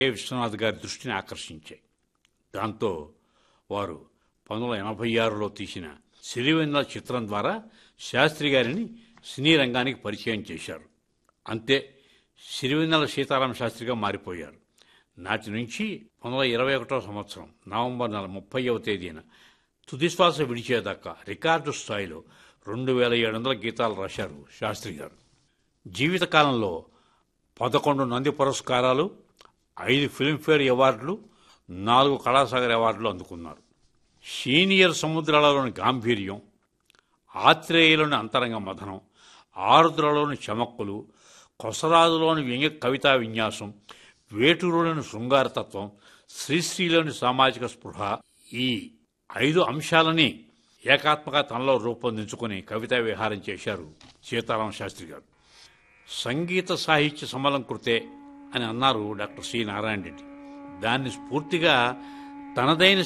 K Vishwanath గారి దృష్టిని ఆకర్షించాయి దాంతో వారు పంతొమ్మిది వందల ఎనభై ఆరులో తీసిన సిరివెన్నెల చిత్రం ద్వారా శాస్త్రి గారిని సినీ రంగానికి పరిచయం చేశారు అంతే సిరివెన్నెల సీతారామ శాస్త్రిగా మారిపోయారు నాటి నుంచి పంతొమ్మిది వందల ఇరవై ఒకటో సంవత్సరం నవంబర్ నెల ముప్పైవ తేదీన తుదిశ్వాస విడిచేదాకా రికార్డు స్థాయిలో రెండు వేల ఏడు వందల గీతాలు రాశారు శాస్త్రి గారు జీవితకాలంలో పదకొండు నంది పురస్కారాలు ఐదు ఫిల్మ్ఫేర్ అవార్డులు నాలుగు కళాసాగర్ అవార్డులు అందుకున్నారు సీనియర్ సముద్రాలలోని గాంభీర్యం ఆత్రేయులోని అంతరంగ మథనం ఆరుద్రలోని చమక్కులు కొసరాజులోని వ్యంగ్య కవితా విన్యాసం వేటూరులోని శృంగారతత్వం శ్రీశ్రీలోని సామాజిక స్పృహ ఈ ఐదు అంశాలని ఏకాత్మక తనలో రూపొందించుకుని కవితా విహారం చేశారు సీతారామ శాస్త్రి గారు సంగీత సాహిత్య సమలంకృతే అని అన్నారు డాక్టర్ సి నారాయణ రెడ్డి దాన్ని స్ఫూర్తిగా తనదైన